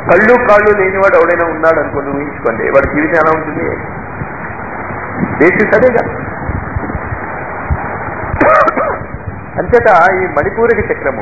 కళ్ళు కాళ్ళు లేనివాడు ఎవడైనా ఉన్నాడు అనుకోండి ఊహించుకోండి వాడి జీవితం ఎలా ఉంటుంది బేసిస్ అదేగా అంచేత ఈ మణిపూరక చక్రము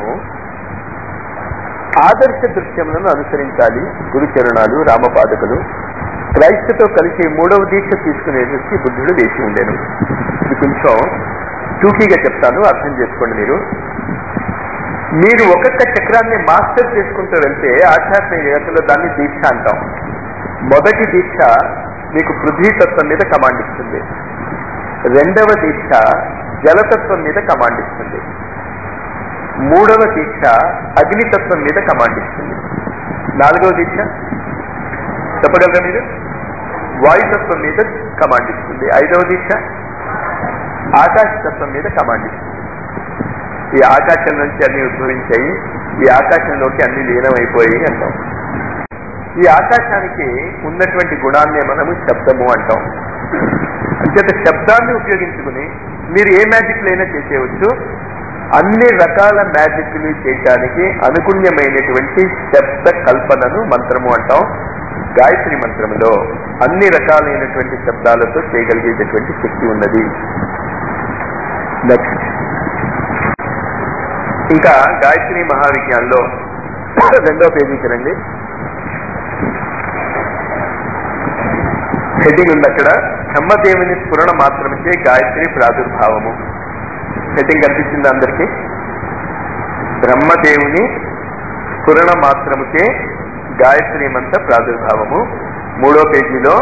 ఆదర్శ దృశ్యములను అనుసరించాలి గురుచరణాలు రామపాదకులు క్రైస్తతో కలిసి మూడవ దీక్ష తీసుకునేసి బుద్ధుడు వేసి ఉండేను ఇది కొంచెం టూకీగా చెప్తాను అర్థం చేసుకోండి మీరు మీరు ఒక్కొక్క చక్రాన్ని మాస్టర్ చేసుకుంటూ వెళ్తే ఆధ్యాత్మిక జగత్తులో దాన్ని దీక్ష అంటాం మొదటి దీక్ష మీకు పృథ్వీతత్వం మీద కమాండ్ ఇస్తుంది రెండవ దీక్ష జలతత్వం మీద కమాండ్ ఇస్తుంది మూడవ దీక్ష అగ్నితత్వం మీద కమాండ్ ఇస్తుంది నాలుగవ దీక్ష చెప్పగలరా మీరు వాయుతత్వం మీద కమాండ్ ఇస్తుంది ఐదవ దీక్ష ఆకాశతత్వం మీద కమాండ్ ఇస్తుంది ఈ ఆకాశం నుంచి అన్ని ఉద్భవించాయి ఈ ఆకాశంలోకి అన్ని లీనమైపోయాయి అంటాం ఈ ఆకాశానికి ఉన్నటువంటి గుణాన్నే మనము శబ్దము అంటాం అంచేత శబ్దాన్ని ఉపయోగించుకుని మీరు ఏ మ్యాజిక్ లైనా చేసేయవచ్చు అన్ని రకాల మ్యాజిక్లు చేయడానికి అనుగుణ్యమైనటువంటి శబ్ద కల్పనను మంత్రము అంటాం గాయత్రి మంత్రములో అన్ని రకాలైనటువంటి శబ్దాలతో చేయగలిగేటటువంటి శక్తి ఉన్నది నెక్స్ట్ ఇంకా గాయత్రి మహావిజ్ఞానంలో రెండో పేజీకి రండి హెడ్డింగ్ ఉంది అక్కడ బ్రహ్మదేవుని స్ఫురణ మాత్రమే గాయత్రి ప్రాదుర్భావము హెడ్డింగ్ కనిపించింది అందరికీ బ్రహ్మదేవుని స్ఫురణ మాత్రముకే గాయత్రి మంత్ర ప్రాదుర్భావము మూడో పేజీలో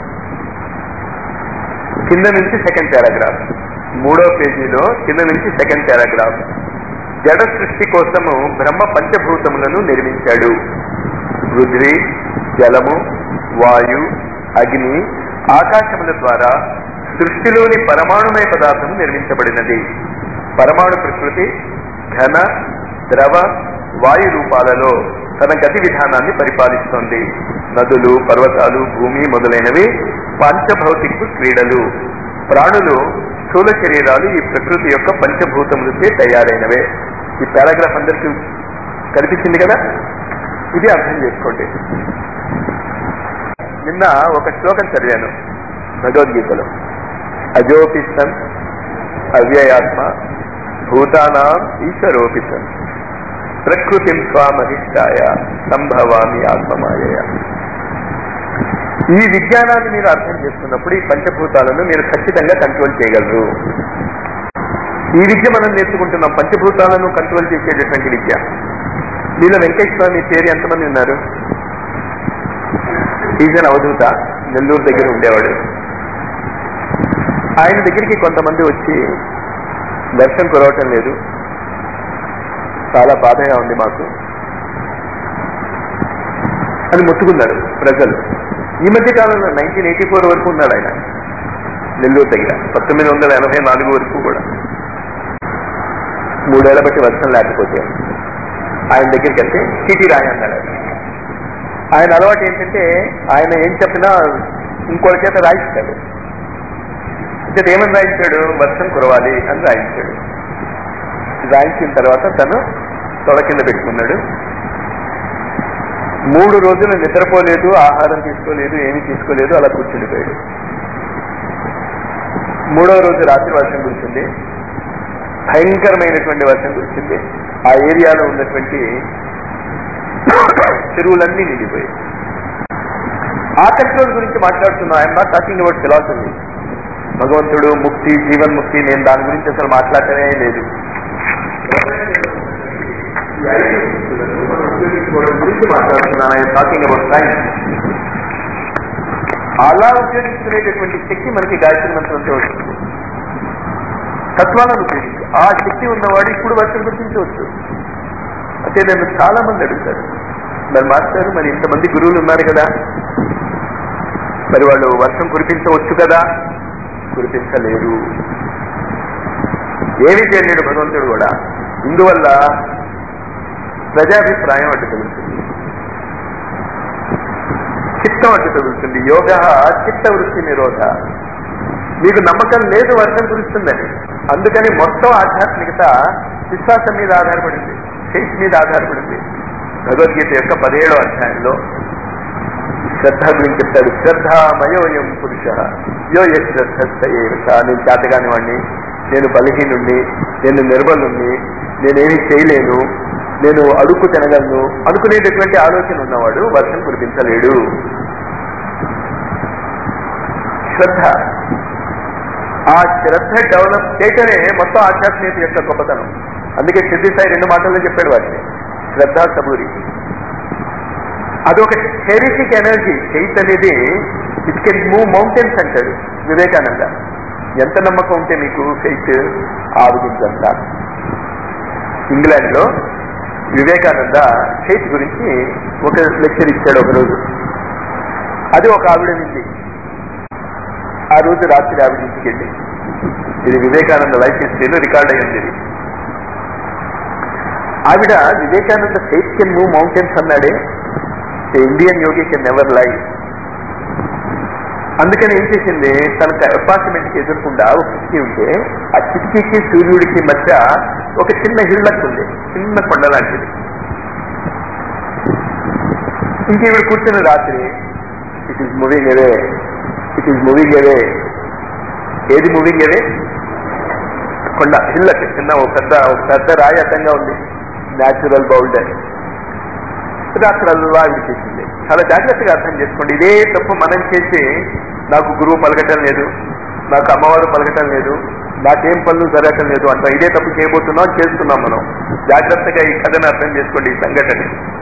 కింద నుంచి సెకండ్ పారాగ్రాఫ్ మూడో పేజీలో కింద నుంచి సెకండ్ పారాగ్రాఫ్ జడ సృష్టి కోసము బ్రహ్మ పంచభూతములను నిర్మించాడు పృథ్వీ జలము వాయు అగ్ని ఆకాశముల ద్వారా సృష్టిలోని పరమాణుమయ పదార్థము నిర్మించబడినది పరమాణు ప్రకృతి ఘన ద్రవ వాయు రూపాలలో తన గతి విధానాన్ని పరిపాలిస్తోంది నదులు పర్వతాలు భూమి మొదలైనవి పంచభౌతిక క్రీడలు ప్రాణులు స్థూల శరీరాలు ఈ ప్రకృతి యొక్క పంచభూతములచే తయారైనవే ఈ పారాగ్రాఫ్ అందరికీ కనిపించింది కదా ఇది అర్థం చేసుకోండి నిన్న ఒక శ్లోకం చదివాను భగవద్గీతలో అజోపిసన్ అవ్యయాత్మ భూతానాం ఈశ్వరోపిసన్ ప్రకృతిం స్వామహిష్టాయ సంభవామి ఆత్మమాయ ఈ విజ్ఞానాన్ని మీరు అర్థం చేసుకున్నప్పుడు ఈ పంచభూతాలను మీరు ఖచ్చితంగా కంట్రోల్ చేయగలరు ఈ విద్య మనం నేర్చుకుంటున్నాం పంచభూతాలను కంట్రోల్ చేసేటటువంటి విద్య మీలో వెంకటేశ్వర స్వామి పేరు ఎంతమంది ఉన్నారు ఈజన్ అవధూత నెల్లూరు దగ్గర ఉండేవాడు ఆయన దగ్గరికి కొంతమంది వచ్చి వర్షం కురవటం లేదు చాలా బాధగా ఉంది మాకు అని మొత్తుకున్నాడు ప్రజలు ఈ మధ్య కాలంలో నైన్టీన్ ఎయిటీ ఫోర్ వరకు ఉన్నాడు ఆయన నెల్లూరు దగ్గర పంతొమ్మిది వందల ఎనభై నాలుగు వరకు కూడా మూడేళ్ల బట్టి వర్షం లేకపోతే ఆయన దగ్గరికి వెళ్తే చీటీ రాయి అన్నాడు ఆయన. ఆయన అలవాటు ఏంటంటే ఆయన ఏం చెప్పినా ఇంకోటి చేత రాయిస్తాడు అంటే ఏమని రాయించాడు వర్షం కురవాలి అని రాయించాడు రాయించిన తర్వాత తను తొడ కింద పెట్టుకున్నాడు మూడు రోజులు నిద్రపోలేదు ఆహారం తీసుకోలేదు ఏమీ తీసుకోలేదు అలా కూర్చుండిపోయాడు మూడో రోజు రాత్రి వర్షం కురిసింది భయంకరమైనటువంటి వర్షం కురిసింది ఆ ఏరియాలో ఉన్నటువంటి చెరువులన్నీ నిండిపోయాయి ఆ కంట్రోల్ గురించి మాట్లాడుతున్నా I'm not talking about philosophy భగవంతుడు ముక్తి జీవన్ ముక్తి నేను దాని గురించి అసలు మాట్లాడటమే లేదు ఈ ఐదు శక్తులను మనం ఉపయోగించుకోవడం గురించి మాట్లాడుతున్నాను ఐఎమ్ టాకింగ్ అబౌట్ సైన్స్ అలా ఉపయోగించుకునేటటువంటి శక్తి మనకి గాయత్రి మంత్రంతో వస్తుంది తత్వాలను ఉపయోగించి ఆ శక్తి ఉన్నవాడు ఇప్పుడు వర్షం గుర్తించవచ్చు అంటే నేను చాలా మంది అడుగుతారు మరి మాస్టర్ మరి ఇంతమంది గురువులు ఉన్నారు కదా మరి వాళ్ళు వర్షం కురిపించవచ్చు కదా కురిపించలేరు ఏమీ చేయలేడు భగవంతుడు కూడా ఇందువల్ల ప్రజాభిప్రాయం అడ్డు తగులుతుంది చిత్తం అడ్డు తగులుతుంది యోగ చిత్త వృత్తి నిరోధ మీకు నమ్మకం లేదు వర్షం కురుస్తుందని అందుకని మొత్తం ఆధ్యాత్మికత విశ్వాసం మీద ఆధారపడింది ఫెయిత్ మీద ఆధారపడింది భగవద్గీత యొక్క పదిహేడో అధ్యాయంలో శ్రద్ధ గురించి చెప్తాడు శ్రద్ధామయోయం పురుష యో శ్రద్ధ నేను చేతగాని వాడిని నేను బలహీనుణ్ణి నేను నిర్బలుణ్ణి నేనేమి చేయలేను నేను అడుక్కు తినగలను అనుకునేటటువంటి ఆలోచన ఉన్నవాడు వర్షం కురిపించలేడు శ్రద్ధ ఆ శ్రద్ధ డెవలప్ చేయటమే మొత్తం ఆధ్యాత్మికత యొక్క గొప్పతనం అందుకే సిద్ధి సాయి రెండు మాటల్లో చెప్పాడు వాటిని శ్రద్ధ సబూరి అదొక థెరిటిక్ ఎనర్జీ ఫెయిత్ అనేది ఇట్ కెన్ మూవ్ మౌంటైన్స్ అంటాడు వివేకానంద ఎంత నమ్మకం ఉంటే మీకు ఫెయిత్ ఆవిగించంత ఇంగ్లాండ్ లో వివేకానంద ఫెయిత్ గురించి ఒక లెక్చర్ ఇచ్చాడు ఒక రోజు అది ఒక ఆవిడ నుంచి ఆ రోజు రాత్రి ఆవిడ ఇంటికి వెళ్ళి ఇది వివేకానంద లైఫ్ హిస్టరీలో రికార్డ్ అయ్యింది ఇది ఆవిడ Vivekananda faith can move mountains అన్నాడే Indian yogi can never lie అందుకని ఏం చేసింది తన అపార్ట్మెంట్ కి ఎదుర్కొండా ఒక కిటికీ ఉంటే ఆ కిటికీకి సూర్యుడికి మధ్య ఒక చిన్న హిల్లక్ ఉంది చిన్న కొండ లాంటిది ఇంక ఈవిడ కూర్చున్న రాత్రి it is moving away it is moving away ఏది మూవింగ్ అవే కొండ హిల్లక్ చిన్న ఒక పెద్ద ఒక పెద్ద రాయి అడ్డంగా ఉంది న్యాచురల్ బౌల్డర్ రాత్రల్లా ఆవిడ చేసింది చాలా జాగ్రత్తగా అర్థం చేసుకోండి ఇదే తప్పు మనం చేసి నాకు గురువు పలకటం లేదు నాకు అమ్మవారు పలకటం లేదు నాకేం పనులు జరగటం లేదు అంట ఇదే తప్పు చేయబోతున్నాం చేస్తున్నాం మనం జాగ్రత్తగా ఈ కథను అర్థం చేసుకోండి ఈ సంఘటన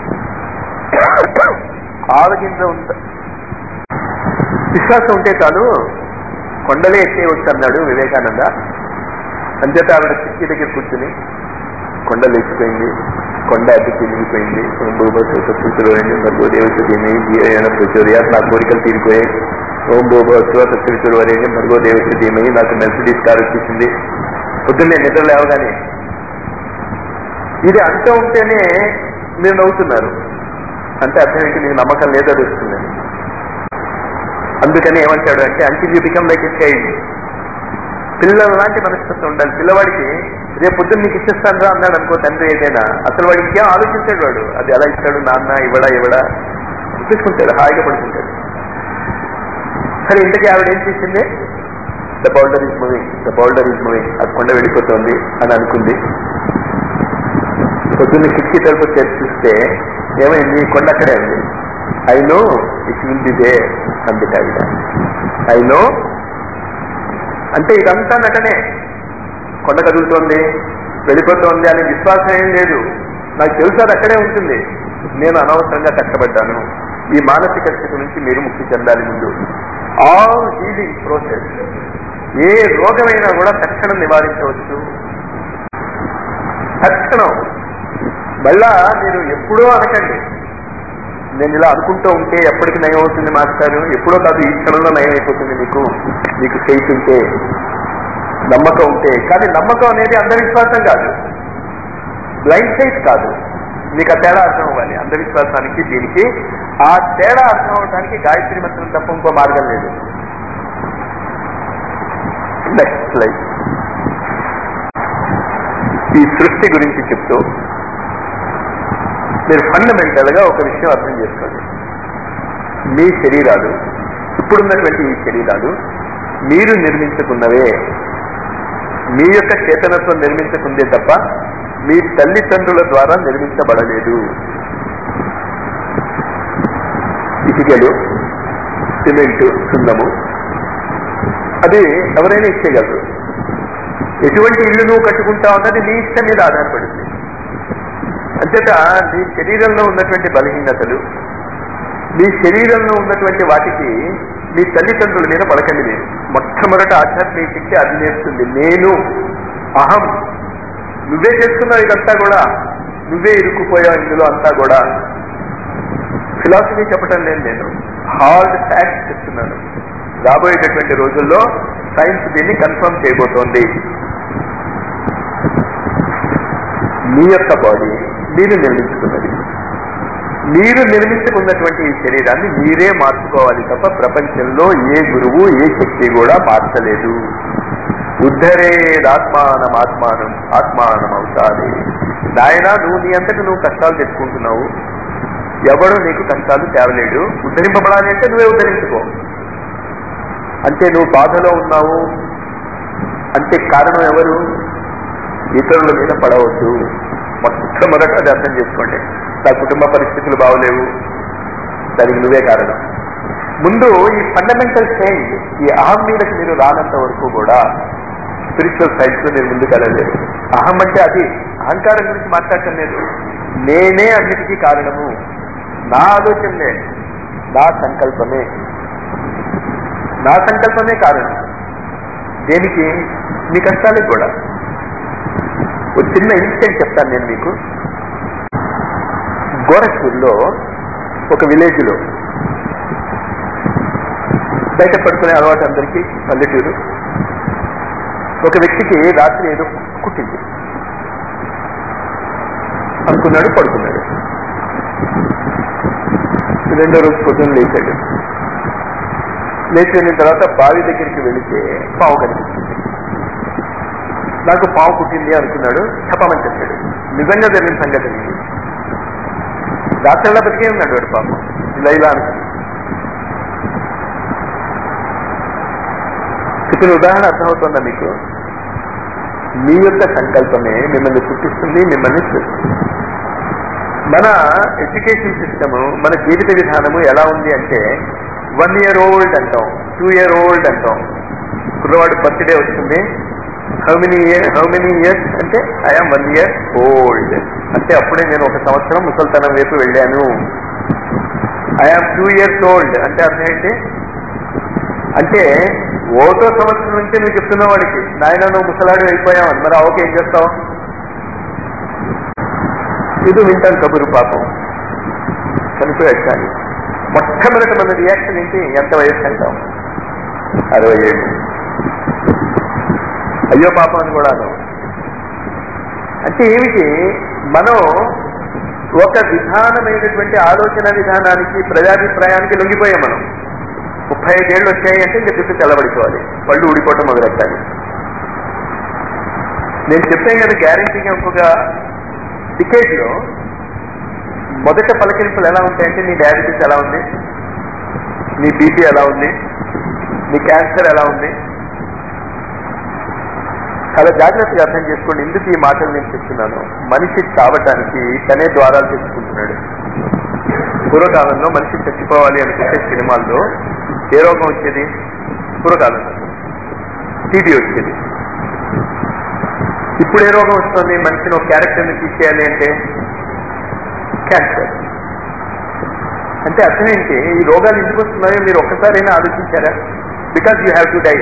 ఆలోచించ ఉంట విశ్వాసం ఉంటే చాలు కొండలే ఎక్కేయవచ్చు అన్నాడు వివేకానంద అంచేత ఆవిడ కిటికీ దగ్గర కూర్చుని కొండ లేచిపోయింది కొండ అడ్డు తిరిగిపోయింది ఓం భూభస్వీతులు భర్గో దేవస్థితిని జీవన ప్రచోదయాత్ నా కోరికలు తీరిపోయాయి ఓం భూభస్వ సత్యవితులు వరేణ్యం భర్గో దేవస్థితిమై నాకు మెర్సిడీస్ కార్ వచ్చేసింది పొద్దున్నే నిద్ర లేవగానే ఇది అంటూ ఉంటేనే మీరు నవ్వుతున్నారు అంటే అర్థం ఏంటి మీకు నమ్మకం లేదో వస్తుందని అందుకని ఏమంటాడు అంటే until you become like a child పిల్లల లాంటి మనస్తత్వం ఉండాలి పిల్లవాడికి రేపు పొద్దున్న నీకు ఇచ్చేస్తాను రా అన్నాడు అనుకో తండ్రి ఏదైనా అసలు వాడికి ఇంకేం ఆలోచించాడు వాడు అది ఎలా ఇస్తాడు నాన్న ఇవ్వడా ఇవ్వడా చూసుకుంటాడు హాయిగా పడుకుంటాడు సరే ఇంతకీ ఆవిడ ఏం చేసింది the boulder is moving the boulder is moving అది కొండ వెళ్ళిపోతుంది అని అనుకుంది పొద్దున్న కిటికీ తలుపు తెరిచి చూస్తే ఏమైంది కొండ అక్కడే ఉంది I know it will be there అందుకే ఆవిడ ఐ నో అంటే ఇదంతా నటనే కొండ కదులుతోంది వెళ్ళిపోతోంది అనే విశ్వాసం ఏం లేదు నాకు తెలుసు అది అక్కడే ఉంటుంది నేను అనవసరంగా కష్టపడ్డాను ఈ మానసిక స్థితి నుంచి మీరు ముక్తి చెందాలి ముందు ఆల్ హీలింగ్ ప్రోసెస్ ఏ రోగమైనా కూడా తక్షణం నివారించవచ్చు తక్షణం మళ్ళా మీరు ఎప్పుడో అనకండి నేను ఇలా అనుకుంటూ ఉంటే ఎప్పటికి నయం అవుతుంది మాస్టారు ఎప్పుడో కాదు ఈ క్షణంలో నయం అయిపోతుంది మీకు మీకు ఫెయిత్ ఉంటే నమ్మకం ఉంటే కానీ నమ్మకం అనేది అంధవిశ్వాసం కాదు బ్లైండ్ ఫెయిత్ కాదు మీకు ఆ తేడా అర్థం అవ్వాలి అంధవిశ్వాసానికి దీనికి ఆ తేడా అర్థం అవడానికి గాయత్రి మంత్రం తప్ప ఇంకో మార్గం లేదు నెక్స్ట్ స్లైడ్ ఈ సృష్టి గురించి చెప్తూ మీరు ఫండమెంటల్ గా ఒక విషయం అర్థం చేసుకోండి మీ శరీరాలు ఇప్పుడున్నటువంటి ఈ శరీరాలు మీరు నిర్మించుకున్నవే మీ యొక్క చేతనత్వం నిర్మించుకుందే తప్ప మీ తల్లిదండ్రుల ద్వారా నిర్మించబడలేదు ఇటుకలు సిమెంట్ సున్నము అది ఎవరైనా ఇచ్చేయగలరు ఎటువంటి ఇల్లు నువ్వు కట్టుకుంటావు అన్నది నీ ఇష్టం మీద ఆధారపడింది అంచేత నీ శరీరంలో ఉన్నటువంటి బలహీనతలు మీ శరీరంలో ఉన్నటువంటి వాటికి మీ తల్లిదండ్రుల మీద పడకండి మీరు మొట్టమొదట ఆధ్యాత్మిక శక్తి అది నేర్పుతుంది నేను అహం నువ్వే చేసుకున్నావు ఇదంతా కూడా నువ్వే ఇరుక్కుపోయావు ఇందులో అంతా కూడా ఫిలాసఫీ చెప్పటం లేదు నేను హార్డ్ ఫ్యాక్ట్స్ చెప్తున్నాను రాబోయేటటువంటి రోజుల్లో సైన్స్ దీన్ని కన్ఫర్మ్ చేయబోతోంది మీ యొక్క బాడీ మీరు నిర్మించుకున్నది మీరు నిర్మించుకున్నటువంటి ఈ శరీరాన్ని మీరే మార్చుకోవాలి తప్ప ప్రపంచంలో ఏ గురువు ఏ శక్తి కూడా మార్చలేదు ఉద్ధరేదాత్మానం ఆత్మానం అవుతాది నాయన నువ్వు నీ అంతటి నువ్వు కష్టాలు తెచ్చుకుంటున్నావు ఎవడు నీకు కష్టాలు తేవలేడు ఉద్ధరింపబడాలి అంటే నువ్వే ఉద్ధరించుకో అంటే నువ్వు బాధలో ఉన్నావు అంటే కారణం ఎవరు ఇతరుల మీద పడవద్దు మొట్టమొదట అది అర్థం చేసుకోండి నా కుటుంబ పరిస్థితులు బాగోలేవు దానికి నువ్వే కారణం ముందు ఈ ఫండమెంటల్ చేంజ్ ఈ అహం మీదకి మీరు రానంత వరకు కూడా స్పిరిచువల్ సైడ్స్ లో మీరు ముందుకు వెళ్ళలేదు అహం అంటే అది అహంకారం గురించి మాట్లాడటం లేదు నేనే అన్నిటికీ కారణము నా ఆలోచనలే నా సంకల్పమే నా సంకల్పమే కారణం దేనికి మీ కష్టాలకు కూడా ఒక చిన్న ఇన్సిడెంట్ చెప్తాను నేను మీకు గోరఖ్పూర్లో ఒక విలేజ్ లో బయట పడుకునే అలవాటు అందరికీ పల్లెటూరు ఒక వ్యక్తికి రాత్రి ఏదో కుట్టింది అనుకున్నాడు పడుకున్నాడు రెండో రోజు పొద్దున్న లేచాడు లేచి వెళ్ళిన తర్వాత బావి దగ్గరికి వెళితే పావు కనిపించింది నాకు పావు కుట్టింది అనుకున్నాడు చెప్పమని చెప్పాడు నిజంగా జరిగిన సంగతి ఇది. రాత్రిలా బతికే ఉన్నాడు వాడు పాపం ఇలా ఇలా అనుకున్నాడు చెప్పిన ఉదాహరణ అర్థమవుతుందా మీకు మీ యొక్క సంకల్పమే మిమ్మల్ని పుట్టిస్తుంది మిమ్మల్ని చేస్తుంది మన ఎడ్యుకేషన్ సిస్టమ్ మన జీవిత విధానము ఎలా ఉంది అంటే వన్ ఇయర్ ఓల్డ్ అంటాం టూ ఇయర్ ఓల్డ్ అంటాం కుర్రవాడు బర్త్డే వస్తుంది how many year how many years అంటే ఐఎమ్ వన్ ఇయర్ ఓల్డ్ అంటే అప్పుడే నేను ఒక సంవత్సరం ముసల్తనం వైపు వెళ్ళాను ఐఎమ్ టూ ఇయర్స్ ఓల్డ్ అంటే అర్థం ఏంటి అంటే ఓటో సంవత్సరం నుంచే నువ్వు చెప్తున్న వాడికి నాయన నువ్వు ముసలాడు అయిపోయావని మరి ఓకే ఏం చేస్తావు ఇది వింటాను కబురు పాపం చనిపోయాడు కానీ మొట్టమొదటి మన రియాక్షన్ ఏంటి ఎంత వయసు అంటాం అరవై ఏళ్ళు అయ్యో పాపం అని కూడా అనం. అంటే ఏమిటి మనం ఒక విధానమైనటువంటి ఆలోచన విధానానికి ప్రజాభిప్రాయానికి లొంగిపోయాం మనం ముప్పై ఐదేళ్ళు వచ్చాయి అంటే ఇంకా చుట్టూ తెల్లబడిపోవాలి పళ్ళు ఊడిపోవటం మొదలెట్టాలి నేను చెప్పాను కదా గ్యారంటీగా ఇంకొక టికెట్ లో మొదట పలకరింపులు ఎలా ఉంటాయంటే నీ డయాబెటీస్ ఎలా ఉంది నీ బీపీ ఎలా ఉంది నీ క్యాన్సర్ ఎలా ఉంది చాలా జాగ్రత్తగా అర్థం చేసుకోండి ఎందుకు ఈ మాటలు నేను చెప్తున్నాను మనిషి చావటానికి తనే ద్వారాలు తెచ్చుకుంటున్నాడు పూర్వకాలంలో మనిషి చచ్చిపోవాలి అనుకుంటే సినిమాల్లో ఏ రోగం వచ్చేది పూర్వకాలంలో టీబీ వచ్చేది ఇప్పుడు ఏ రోగం వస్తుంది మనిషిని ఒక క్యారెక్టర్ని తీసేయాలి అంటే క్యాన్సర్ అంటే అర్థం ఏంటి ఈ రోగాలు ఎందుకు వస్తున్నాయో మీరు ఒక్కసారైనా ఆలోచించారా because you have to die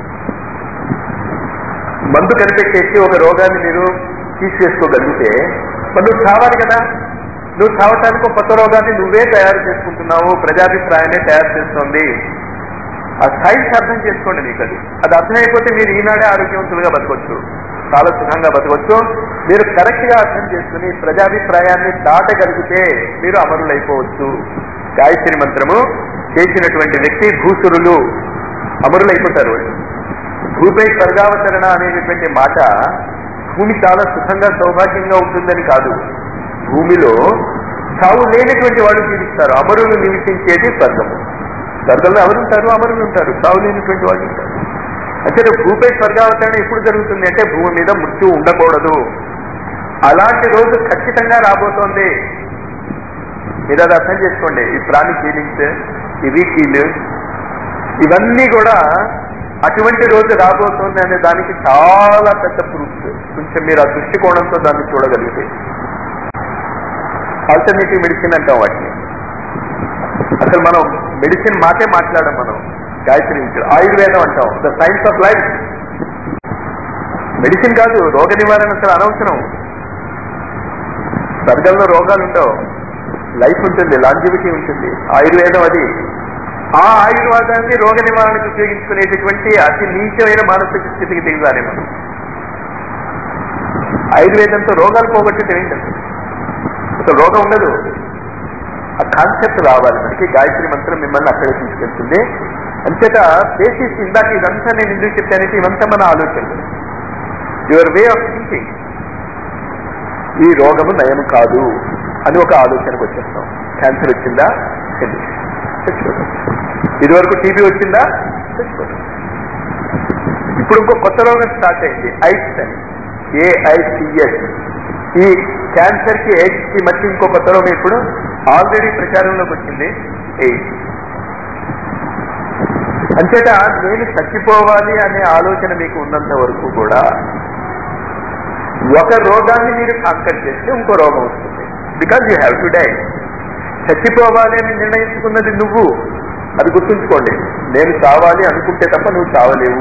మందు కనిపెట్టేసి ఒక రోగాన్ని మీరు తీసివేసుకోగలిగితే మరి నువ్వు చావాలి కదా నువ్వు చావటానికి ఒక కొత్త రోగాన్ని నువ్వే తయారు చేసుకుంటున్నావు ప్రజాభిప్రాయాన్ని తయారు చేస్తుంది ఆ సైన్స్ అర్థం చేసుకోండి మీకు అది అది అర్థమైపోతే మీరు ఈనాడే ఆరోగ్యవంతులుగా బతకొచ్చు చాలా సుఖంగా బతకొచ్చు మీరు కరెక్ట్ గా అర్థం చేసుకుని ప్రజాభిప్రాయాన్ని దాటగలిగితే మీరు అమరులైపోవచ్చు గాయత్రి మంత్రము చేసినటువంటి వ్యక్తి భూసురులు అమరులైపోతారు వాళ్ళు భూపై స్వర్గావతరణ అనేటటువంటి మాట భూమి చాలా సుఖంగా సౌభాగ్యంగా ఉంటుందని కాదు భూమిలో చావు లేనటువంటి వాళ్ళు జీవిస్తారు అమరులు నివసించేది స్వర్గము స్వర్గంలో ఎవరు ఉంటారు అమరులు ఉంటారు చావు లేనటువంటి వాళ్ళు ఉంటారు అంటే భూపై స్వర్గావతరణ ఎప్పుడు జరుగుతుంది అంటే భూమి మీద మృత్యు ఉండకూడదు అలాంటి రోజు ఖచ్చితంగా రాబోతోంది మీరు అది అర్థం చేసుకోండి ఈ ప్రాణి ఫీలింగ్స్ ఈ వీకీలు ఇవన్నీ కూడా అటువంటి రోజు రాబోతోంది అనే దానికి చాలా పెద్ద ప్రూఫ్స్ కొంచెం మీరు ఆ దృష్టికోణంతో దాన్ని చూడగలిగితే ఆల్టర్నేటివ్ మెడిసిన్ అంటాం వాటిని అసలు మనం మెడిసిన్ మాటే మాట్లాడం మనం గాయత్రి నుంచి ఆయుర్వేదం అంటాం the science of life medicine కాదు రోగ నివారణ అసలు అనవసరం స్వర్గంలో రోగాలు ఉండవు లైఫ్ ఉంటుంది లాంజివిటీ ఉంటుంది ఆయుర్వేదం అది ఆ ఆయుర్వేదాన్ని రోగ నివారణకు ఉపయోగించుకునేటటువంటి అతి నీచమైన మానసిక స్థితికి దిగుతారే మనం ఆయుర్వేదంతో రోగాలు పోగొట్టడం ఏంటి అసలు అసలు రోగం ఉండదు ఆ కాన్సెప్ట్ రావాలి మనకి గాయత్రి మంత్రం మిమ్మల్ని అక్కడే తీసుకెళ్తుంది అంతేత బేసిస్ ఇందాక ఇదంతా నేను ఎందుకు చెప్పానంటే ఇవంతా మన ఆలోచనలు యువర్ వే ఆఫ్ థింకింగ్ ఈ రోగము నయం కాదు అని ఒక ఆలోచనకు వచ్చేస్తాం క్యాన్సర్ వచ్చిందా ఫినిష్ చచ్చిపోతాం ఇదివరకు టీబీ వచ్చిందా చచ్చిపోతాం ఇప్పుడు ఇంకో కొత్త రోగం స్టార్ట్ అయింది ఐడ్స్ అని ఏఐసిఎస్ ఈ క్యాన్సర్ కి ఎయిడ్స్ కి మధ్య ఇంకో కొత్త రోగం ఇప్పుడు ఆల్రెడీ ప్రచారంలోకి వచ్చింది ఎయిడ్స్ అంచేత నేను చచ్చిపోవాలి అనే ఆలోచన మీకు ఉన్నంత వరకు కూడా ఒక రోగాన్ని మీరు కాంకర్ చేస్తే ఇంకో రోగం వస్తుంది because you have to die చచ్చిపోవాలి అని నిర్ణయించుకున్నది నువ్వు అది గుర్తుంచుకోండి నేను చావాలి అనుకుంటే తప్ప నువ్వు చావలేవు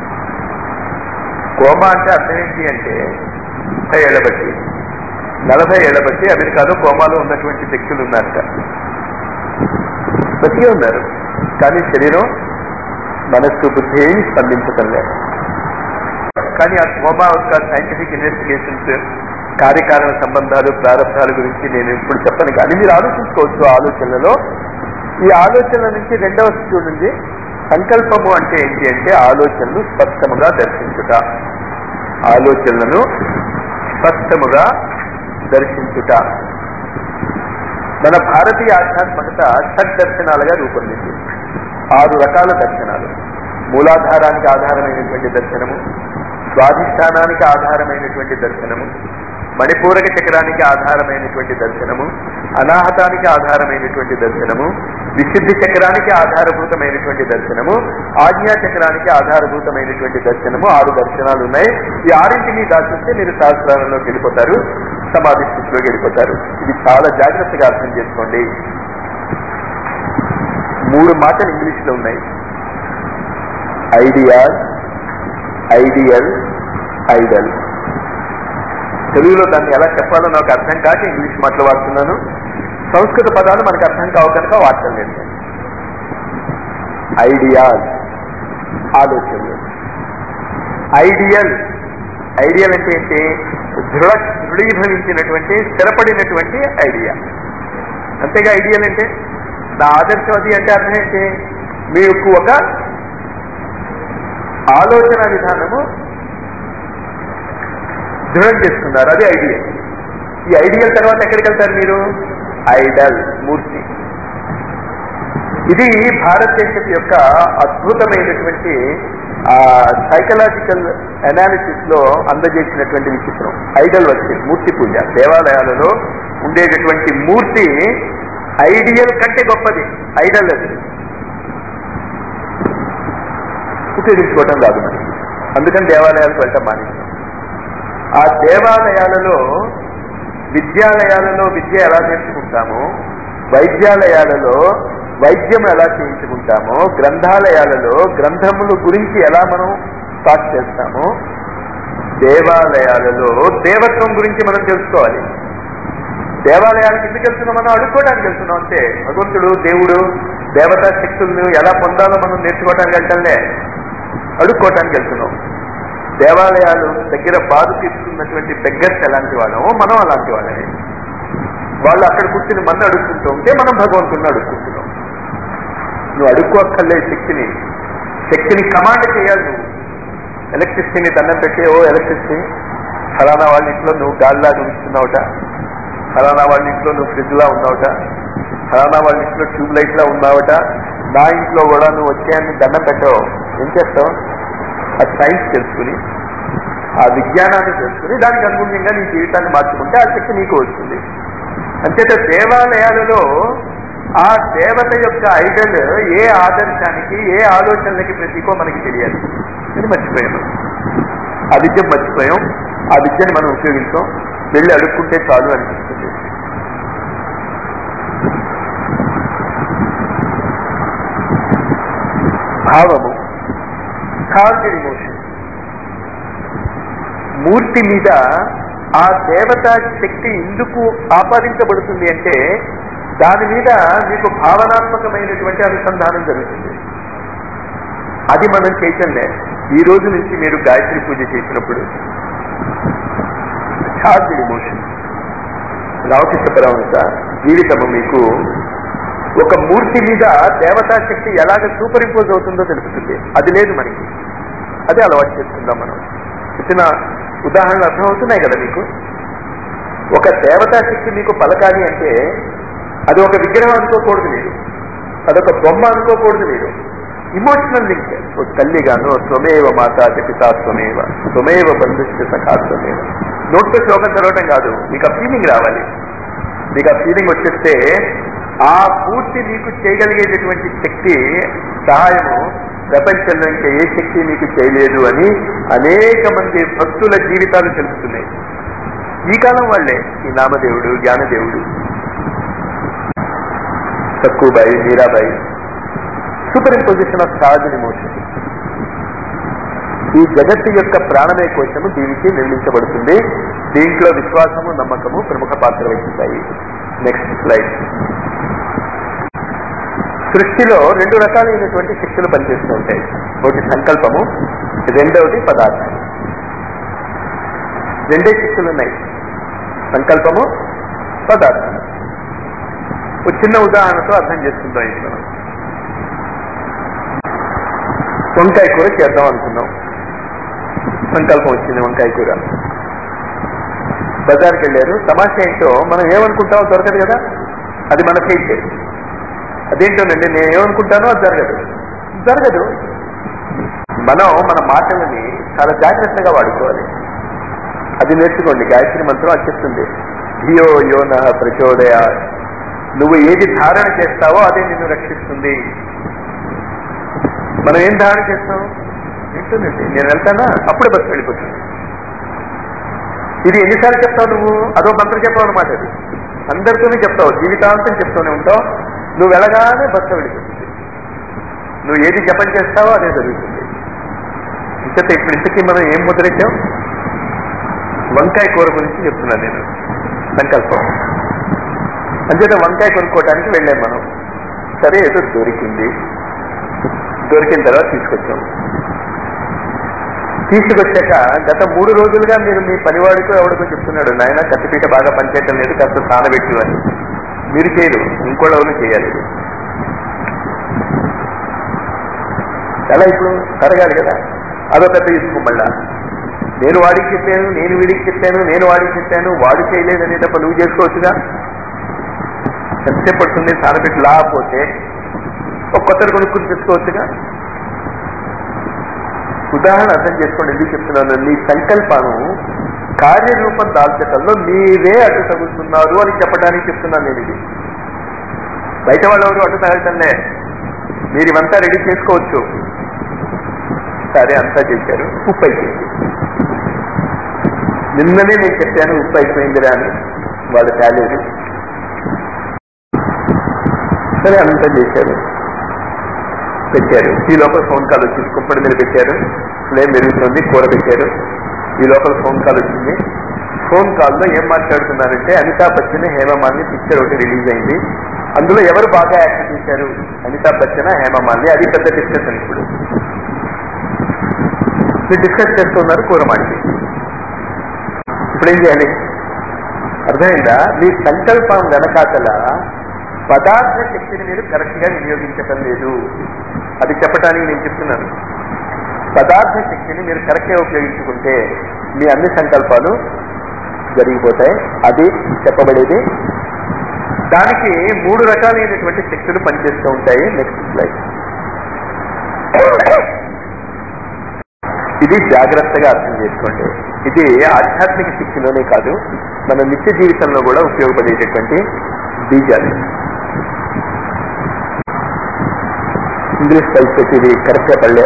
కోమా అంటే అర్థం ఏంటి అంటే ముప్పై ఏళ్ల బట్టి నలభై ఏళ్ల బట్టి అమెరికాలో కోమాలో ఉన్నటువంటి వ్యక్తులు ఉన్నారట బతికే ఉన్నారు కానీ శరీరం మనస్సు బుద్ధి ఏమి స్పందించటం లేదు కానీ ఆ కోమా యొక్క సైంటిఫిక్ ఇన్వెస్టిగేషన్స్ కార్యకారణ సంబంధాలు ప్రారంభాల గురించి నేను ఇప్పుడు చెప్పను కానీ మీరు ఆలోచించుకోవచ్చు ఆ ఆలోచనలలో ఈ ఆలోచనల నుంచి రెండవ చూడండి సంకల్పము అంటే ఏంటి అంటే ఆలోచనలు స్పష్టముగా దర్శించుట ఆలోచనలను స్పష్టముగా దర్శించుట మన భారతీయ ఆధ్యాత్మికత షడ్ దర్శనాలుగా రూపొందింది ఆరు రకాల దర్శనాలు మూలాధారానికి ఆధారమైనటువంటి దర్శనము స్వాధిష్టానానికి ఆధారమైనటువంటి దర్శనము మణిపూరక చక్రానికి ఆధారమైనటువంటి దర్శనము అనాహతానికి ఆధారమైనటువంటి దర్శనము విశుద్ధి చక్రానికి ఆధారభూతమైనటువంటి దర్శనము ఆజ్ఞా చక్రానికి ఆధారభూతమైనటువంటి దర్శనము ఆరు దర్శనాలు ఉన్నాయి ఈ ఆరింటిని దాచిస్తే మీరు సహస్రాలంలోకి వెళ్ళిపోతారు సమాధి స్థితిలోకి వెళ్ళిపోతారు ఇది చాలా జాగ్రత్తగా అర్థం చేసుకోండి మూడు మాటలు ఇంగ్లీష్ లో ఉన్నాయి ఐడియాల్ ఐడియల్ ఐడల్ తెలుగులో దాన్ని ఎలా చెప్పాలో నాకు అర్థం కాక ఇంగ్లీష్ మాటలు వాడుతున్నాను సంస్కృత పదాలు మనకు అర్థం కావు కనుక వాడటం లేదు ఐడియాల్ ఆలోచనలు ఐడియల్ ఐడియల్ అంటే ఏంటి దృఢ దృఢీభవించినటువంటి స్థిరపడినటువంటి ఐడియా అంతేగా ఐడియల్ అంటే నా ఆదర్శవాది అంటే అర్థం ఏంటి మీకు ఒక ఆలోచన విధానము దృఢం చేసుకున్నారు అది ఐడియల్ ఈ ఐడియల్ తర్వాత ఎక్కడికి వెళ్తారు మీరు ఐడల్ మూర్తి ఇది భారతదేశం యొక్క అద్భుతమైనటువంటి సైకలాజికల్ అనాలిసిస్ లో అందజేసినటువంటి విచిత్రం ఐడల్ వచ్చి మూర్తి పూజ దేవాలయాలలో ఉండేటటువంటి మూర్తి ఐడియల్ కంటే గొప్పది ఐడల్ అది ఉపయోగించుకోవటం కాదు మనకి అందుకని దేవాలయాలకు వెళ్ళటం మానేస్తాం ఆ దేవాలయాలలో విద్యాలయాలలో విద్య ఎలా నేర్చుకుంటామో వైద్యాలయాలలో వైద్యం ఎలా చేయించుకుంటామో గ్రంథాలయాలలో గ్రంథముల గురించి ఎలా మనం స్టార్ట్ చేస్తామో దేవాలయాలలో దేవత్వం గురించి మనం తెలుసుకోవాలి దేవాలయాలకు ఎందుకు వెళ్తున్నాం మనం అడుక్కోవడానికి వెళ్తున్నాం అంతే భగవంతుడు దేవుడు దేవతా శక్తులను ఎలా పొందాలో మనం నేర్చుకోవడానికి వెళ్తాంలే అడుక్కోవటానికి వెళ్తున్నాం దేవాలయాలు దగ్గర బాధ తీసుకున్నటువంటి బెగ్గర్స్ ఎలాంటి వాళ్ళమో మనం అలాంటి వాళ్ళని వాళ్ళు అక్కడ కూర్చుని మన అడుక్కుంటూ ఉంటే మనం భగవంతుని అడుక్కుంటున్నాం నువ్వు అడుక్కోక్కర్లేదు శక్తిని శక్తిని కమాండ్ చేయాలి నువ్వు ఎలక్ట్రిసిటీని దండం పెట్టి ఓ ఎలక్ట్రిసిటీ ఫలానా వాళ్ళ ఇంట్లో నువ్వు గాలిలా ఉంచుతున్నావుట ఫలానా వాళ్ళ ఇంట్లో నువ్వు ఫ్రిడ్జ్ లా ఉన్నావుట ఫలానా వాళ్ళ ఇంట్లో ట్యూబ్ లైట్ లా ఉన్నావుట నా ఇంట్లో కూడా నువ్వు వచ్చాయని దండం పెట్టావు ఏం చేస్తావు ఆ సైన్స్ తెలుసుకుని ఆ విజ్ఞానాన్ని తెలుసుకుని దానికి అనుగుణంగా నీ జీవితాన్ని మార్చుకుంటే ఆ శక్తి నీకు వస్తుంది అంచేత దేవాలయాలలో ఆ దేవత యొక్క ఐడల్ ఏ ఆదర్శానికి ఏ ఆలోచనలకి ప్రతీకో మనకి తెలియాలి ఇది మర్చిపోయాం ఆ విద్య మర్చిపోయాం ఆ విద్యని మనం ఉపయోగించాం వెళ్ళి అడుక్కుంటే చాలు అనిపిస్తుంది భావము థర్డ్ ఎమోషన్ మూర్తి మీద ఆ దేవత శక్తి ఎందుకు ఆపాదించబడుతుంది అంటే దాని మీద మీకు భావనాత్మకమైనటువంటి అనుసంధానం జరుగుతుంది అది మనం చేయటంలే ఈ రోజు నుంచి మీరు గాయత్రి పూజ చేసినప్పుడు ఛార్జ్ ఎమోషన్ లౌకిక పరమంత జీవితము మీకు ఒక మూర్తి మీద దేవతా శక్తి ఎలాగ సూపర్ ఇంపోజ్ అవుతుందో తెలుపుతుంది అది లేదు మనకి అదే అలవాటు చేసుకుందాం మనం ఇచ్చిన ఉదాహరణలు అర్థమవుతున్నాయి కదా మీకు ఒక దేవతా శక్తి మీకు పలకాలి అంటే అది ఒక విగ్రహం అనుకోకూడదు మీరు అదొక బొమ్మ అనుకోకూడదు మీరు ఇమోషనల్ లింక్ ఓ తల్లిగాను త్వమేవ మాత పితా త్వమేవ త్వమేవ బంధుష్ట సఖా త్వమేవ నోట్తో శ్లోకం చదవటం కాదు మీకు ఆ ఫీలింగ్ రావాలి మీకు ఆ ఫీలింగ్ వచ్చేస్తే ఆ పూర్తి మీకు చేయగలిగేటటువంటి శక్తి సహాయము ప్రపంచంలో ఇంకా ఏ శక్తి మీకు చేయలేదు అని అనేక మంది భక్తుల జీవితాలు తెలుపుతున్నాయి ఈ కాలం వాళ్ళే ఈ నామదేవుడు జ్ఞానదేవుడు తక్కువబాయి Mirabai super imposition of charge emotion ఈ జగత్తు యొక్క ప్రాణమే కోశము దీనికి నిర్మించబడుతుంది దీంట్లో విశ్వాసము నమ్మకము ప్రముఖ పాత్ర వహిస్తాయి నెక్స్ట్ స్లైడ్ సృష్టిలో రెండు రకాలైనటువంటి శక్తులు పనిచేస్తూ ఉంటాయి ఒకటి సంకల్పము రెండవది పదార్థం రెండే శక్తులు ఉన్నాయి సంకల్పము పదార్థం ఒక చిన్న ఉదాహరణతో అర్థం చేసుకుందాం ఇది మనం వంకాయ కూర చేద్దాం అనుకున్నాం సంకల్పం వచ్చింది వంకాయ కూర బజార్కి వెళ్ళారు తమాషా ఏంటో మనం ఏమనుకుంటామో దొరకదు కదా అది మన ఫెయిట్ అదేంటోనండి నేను ఏమనుకుంటానో అది జరగదు జరగదు మనం మన మాటలని చాలా జాగ్రత్తగా వాడుకోవాలి అది నేర్చుకోండి గాయత్రి మంత్రం అది చెప్తుంది ధియో యోన ప్రచోదయ నువ్వు ఏది ధారణ చేస్తావో అదే నిన్ను రక్షిస్తుంది మనం ఏం ధారణ చేస్తాం ఏంటోనండి నేను వెళ్తానా అప్పుడే బస్సు వెళ్ళిపోతుంది ఇది ఎన్నిసార్లు చెప్తావు నువ్వు అదో మంత్రం చెప్పావు అనమాట అది అందరితోనే చెప్తావు జీవితాంతం చెప్తూనే ఉంటావు నువ్వు వెళ్ళగానే బస్సు వెళ్ళిపోతుంది నువ్వు ఏది జపం చేస్తావో అదే జరుగుతుంది ఇంకత ఇప్పుడు ఇంతకీ మనం ఏం ముద్రించాం వంకాయ కూర గురించి చెప్తున్నాను నేను సంకల్పం అంచేత వంకాయ కొనుక్కోవడానికి వెళ్ళాం మనం సరే ఏదో దొరికింది దొరికిన తర్వాత తీసుకొచ్చాం తీసుకొచ్చాక గత మూడు రోజులుగా మీరు మీ పనివాడికో ఎవరికో చెప్తున్నాడు నాయన కత్తిపీట బాగా పనిచేయటం లేదు కాస్త సానబెట్టు అని మీరు చేయరు ఇంకోళ్ళు ఎవరు చేయాలి ఎలా ఇప్పుడు కరగాలి కదా అదో పెద్ద ఇసుకు మళ్ళా నేను వాడికి చెప్పాను నేను వీడికి చెప్పాను నేను వాడికి చెప్పాను వాడు చేయలేదని తప్ప నువ్వు చేసుకోవచ్చుగా ఎంతసేపు పడుతుంది సానబెట్టి లాకపోతే ఒక కొత్తది కొనుక్కుని తెచ్చుకోవచ్చుగా ఉదాహరణ అర్థం చేసుకోండి ఎందుకు చెప్తున్నాను నీ సంకల్పము కార్యరూపం దాల్చటంలో మీరే అడ్డు తగులుతున్నారు అని చెప్పడానికి చెప్తున్నాను నేను ఇది బయట వాళ్ళు ఎవరు అడ్డు తగలటంలే మీరు ఇవంతా రెడీ చేసుకోవచ్చు సరే అంతా చేశారు ఉప్పు అయిపోయింది నిన్ననే నేను చెప్పాను ఉప్పు అయిపోయిందిరా అని వాళ్ళు తేలేదు సరే అంతా చేశారు పెట్టారు ఈ లోపల ఫోన్ కాల్ వచ్చింది కుప్పటి మీద పెట్టారు ఫ్లేమ్ పెరుగుతుంది కూర పెట్టారు ఈ లోపల ఫోన్ కాల్ వచ్చింది ఫోన్ కాల్లో ఏం మాట్లాడుతున్నారంటే అమితాబ్ బచ్చన్ హేమమాలిని పిక్చర్ ఒకటి రిలీజ్ అయింది అందులో ఎవరు బాగా యాక్ట్ చేశారు అమితాబ్ బచ్చన్ హేమమాలిని అది పెద్ద డిస్కషన్ ఇప్పుడు మీరు డిస్కస్ చేస్తున్నారు కూర మాటి ఇప్పుడు ఏం చేయాలి అర్థమైందా మీ సంకల్పం వెనకాతల పదార్థ శక్తిని మీరు కరెక్ట్ గా వినియోగించటం లేదు అది చెప్పడానికి నేను చెప్తున్నాను పదార్థ శక్తిని మీరు కరెక్ట్ గా ఉపయోగించుకుంటే మీ అన్ని సంకల్పాలు జరిగిపోతాయి అది చెప్పబడేది దానికి మూడు రకాలైనటువంటి శక్తులు పనిచేస్తూ ఉంటాయి నెక్స్ట్ స్లైడ్ ఇది జాగ్రత్తగా అర్థం చేసుకోండి ఇది ఆధ్యాత్మిక శక్తిలోనే కాదు మన నిత్య జీవితంలో కూడా ఉపయోగపడేటటువంటి బీజాలు ఇంగ్లీష్ కలిసి ఇది కరెక్ట్గా పడలే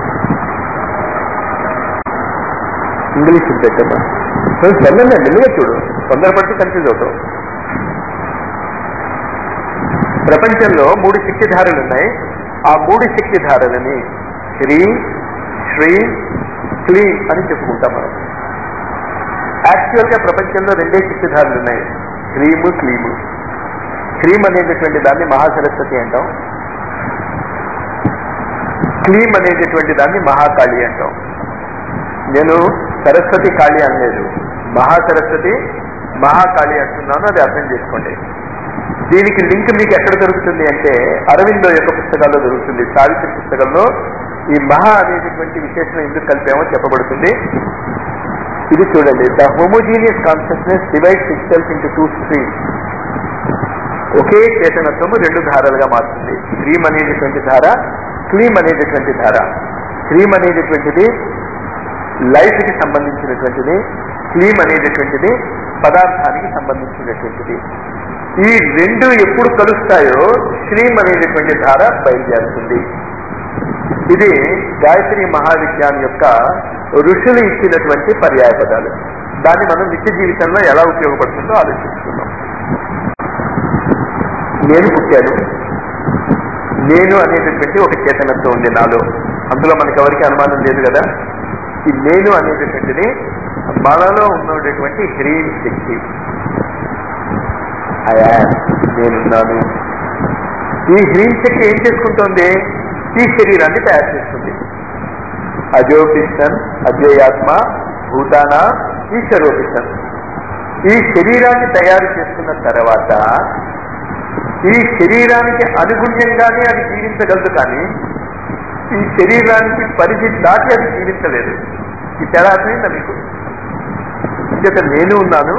ఇంగ్లీష్ పెట్టమ్మా చల్లండి మెల్లిగా చూడు తొందరపడితే కన్ఫ్యూజ్ అవుతావు ప్రపంచంలో మూడు శక్తిధారలు ఉన్నాయి ఆ మూడు శక్తిధారలని శ్రీ శ్రీ క్లీన్ అని చెప్పుకుంటాం మనం యాక్చువల్ గా ప్రపంచంలో రెండే శక్తిధారలు ఉన్నాయి క్రీము క్లీము క్రీమ్ అనేటటువంటి దాన్ని మహాసరస్వతి అంటాం క్లీమ్ అనేటటువంటి దాన్ని మహాకాళి అంటాం నేను సరస్వతి కాళి అనలేదు మహాసరస్వతి మహాకాళి అంటున్నాను అది అర్థం చేసుకోండి దీనికి లింక్ మీకు ఎక్కడ దొరుకుతుంది అంటే అరవిందో యొక్క పుస్తకాల్లో దొరుకుతుంది సావిత్రి పుస్తకంలో ఈ మహా అనేటటువంటి విశేషణ ఎందుకు కలిపామో చెప్పబడుతుంది ఇది చూడండి the homogeneous consciousness divides itself into two streams ఒకే చేతనత్వము రెండు ధారలుగా మారుతుంది స్ట్రీమ్ అనేటటువంటి ధార స్ట్రీమ్ అనేటటువంటి ధార స్ట్రీమ్ అనేటటువంటిది లైఫ్ కి సంబంధించినటువంటిది స్ట్రీమ్ అనేటటువంటిది పదార్థానికి సంబంధించినటువంటిది ఈ రెండు ఎప్పుడు కలుస్తాయో స్ట్రీమ్ అనేటటువంటి ధార బయలుదేరుతుంది ఇది గాయత్రి మహావిజ్ఞానం యొక్క ఋషులు ఇచ్చినటువంటి పర్యాయ పదాలు దాన్ని మనం నిత్య జీవితంలో ఎలా ఉపయోగపడుతుందో ఆలోచించుకుందాం నేను పుట్టాను నేను అనేటటువంటి ఒక చేతనత్వం ఉంది నాలో అందులో మనకి ఎవరికి అనుమానం లేదు కదా ఈ నేను అనేటటువంటిది మనలో ఉన్నటువంటి హ్రీం శక్తి అయా నేనున్నాను ఈ హ్రీం శక్తి ఏం చేసుకుంటుంది ఈ శరీరాన్ని తయారు చేస్తుంది అజోపిషన్ అజేయాత్మ భూతాన ఈశ్వరోపిషన్ ఈ శరీరాన్ని తయారు చేసుకున్న తర్వాత ఈ శరీరానికి అనుగుణ్యంగానే అది జీవించగలదు కానీ ఈ శరీరానికి పరిధి దాటి అది జీవించలేదు ఈ తేడా అర్థమైందా మీకు ఇంకొక నేను ఉన్నాను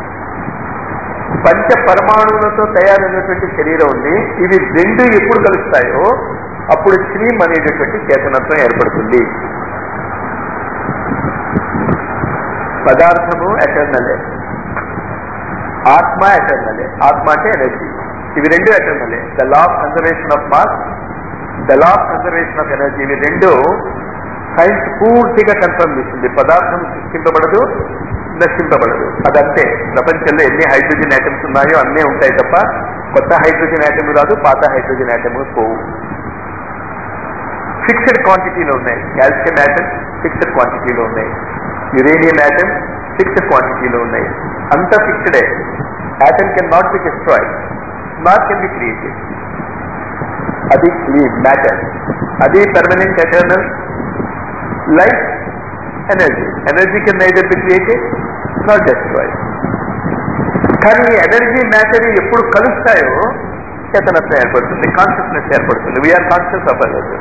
పంచ పరమాణువులతో తయారైనటువంటి శరీరం ఉంది ఇవి రెండు ఎప్పుడు కలుస్తాయో అప్పుడు శ్రీం అనేటటువంటి చేతనత్వం ఏర్పడుతుంది పదార్థము ఎటర్నలే ఆత్మ ఎటర్నలే ఆత్మ అంటే ఎనర్జీ ఇవి రెండు ఎటర్నలే the law of conservation of mass the law of conservation of energy ఇవి రెండు సైన్స్ పూర్తిగా కన్ఫర్మ్ చేసింది పదార్థం సృష్టింపబడదు నశింపబడదు అదంతే ప్రపంచంలో ఎన్ని హైడ్రోజన్ ఐటమ్స్ ఉన్నాయో అన్నీ ఉంటాయి తప్ప కొత్త హైడ్రోజన్ ఐటమ్ రాదు పాత హైడ్రోజన్ ఐటమ్ పోవు ఫిక్స్డ్ క్వాంటిటీలో ఉన్నాయి కాల్షియం ఐటమ్ ఫిక్స్డ్ క్వాంటిటీలో ఉన్నాయి యురేనియం ఐటమ్ ఫిక్స్డ్ క్వాంటిటీలో ఉన్నాయి అంతా ఫిక్స్డే item can not be destroyed not can be created అది క్లీన్ మ్యాటర్ అది permanent eternal life energy energy can neither be created not destroyed కానీ ఎనర్జీ మ్యాటర్ ఎప్పుడు కలుస్తాయో చేతనత్వం ఏర్పడుతుంది కాన్షియస్నెస్ ఏర్పడుతుంది we are conscious of energy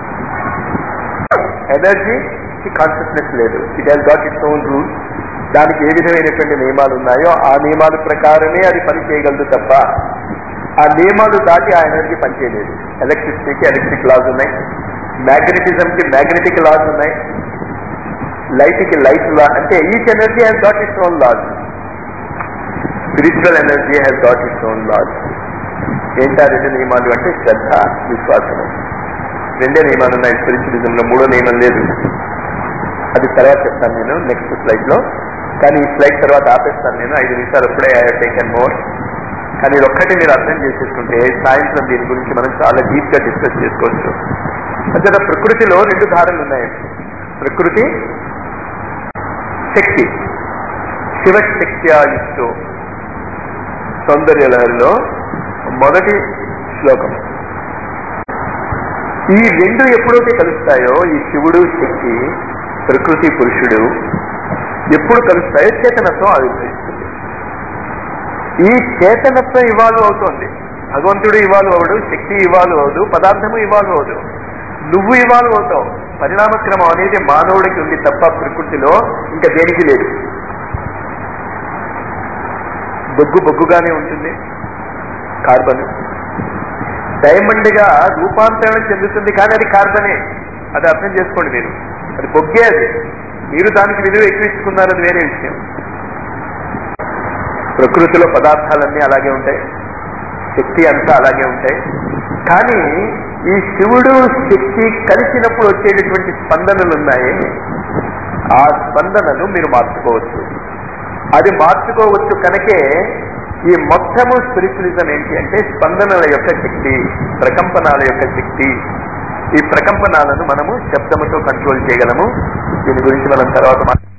energy consciousness లేదు it has got its own rules దానికి ఏ విధమైనటువంటి నియమాలు ఉన్నాయో ఆ నియమాల ప్రకారమే అది పని చేయగలదు తప్ప ఆ నియమాలు దాటి ఆ ఎనర్జీ పనిచేయలేదు ఎలక్ట్రిసిటీకి ఎలక్ట్రిక్ లాస్ ఉన్నాయి మ్యాగ్నెటిజంకి మ్యాగ్నెటిక్ లాస్ ఉన్నాయి లైట్కి లైట్ లా అంటే each energy has got its own laws spiritual energy has got its own laws ఏంటా రెండు నియమాలు అంటే శ్రద్ధ విశ్వాసము రెండే నియమాలు ఉన్నాయి స్పిరిచువలిజంలో మూడో నియమం లేదు అది తర్వాత చెప్తాను నేను నెక్స్ట్ స్లైడ్ లో కానీ ఈ స్లైడ్ తర్వాత ఆపేస్తాను నేను ఐదు నిమిషాలు అప్పుడే టేకెన్ మోర్ కానీ ఇది ఒక్కటి మీరు అర్థం చేసేసుకుంటే సాయంత్రం దీని గురించి మనం చాలా డీప్ గా డిస్కస్ చేసుకోవచ్చు అసలు ప్రకృతిలో రెండు ధారలు ఉన్నాయి ప్రకృతి శక్తి శివశక్త్యాయుక్తో సౌందర్య లహరిలో మొదటి శ్లోకం ఈ రెండు ఎప్పుడైతే కలుస్తాయో ఈ శివుడు శక్తి ప్రకృతి పురుషుడు ఎప్పుడు కలుస్తాయో చేతనత్వం ఆవిర్భవిస్తుంది ఈ చేతనత్వం ఇవాల్వ్ అవుతోంది భగవంతుడు ఇవాల్వ్ అవడు శక్తి ఇవాల్వ్ అవదు పదార్థము ఇవాల్వ్ అవదు నువ్వు ఇవాల్వ్ అవుతావు పరిణామక్రమం అనేది మానవుడికి ఉంది తప్ప ప్రకృతిలో ఇంకా దేనికి లేదు బొగ్గు బొగ్గుగానే ఉంటుంది కార్బన్ డైమండ్ గా రూపాంతరం చెందుతుంది కానీ అది కార్బనే అది అర్థం చేసుకోండి మీరు అది బొగ్గే అది మీరు దానికి విలువ ఎక్కువ ఇచ్చుకున్నారు అది వేరే విషయం ప్రకృతిలో పదార్థాలన్నీ అలాగే ఉంటాయి శక్తి అంతా అలాగే ఉంటాయి కానీ ఈ శివుడు శక్తి కలిసినప్పుడు వచ్చేటటువంటి స్పందనలు ఉన్నాయి ఆ స్పందనను మీరు మార్చుకోవచ్చు అది మార్చుకోవచ్చు కనుకే ఈ మొత్తము స్పిరిచువలిజం ఏంటి అంటే స్పందనల యొక్క శక్తి ప్రకంపనాల యొక్క శక్తి ఈ ప్రకంపనాలను మనము శబ్దముతో కంట్రోల్ చేయగలము దీని గురించి మనం తర్వాత మాట్లాడుకుందాం.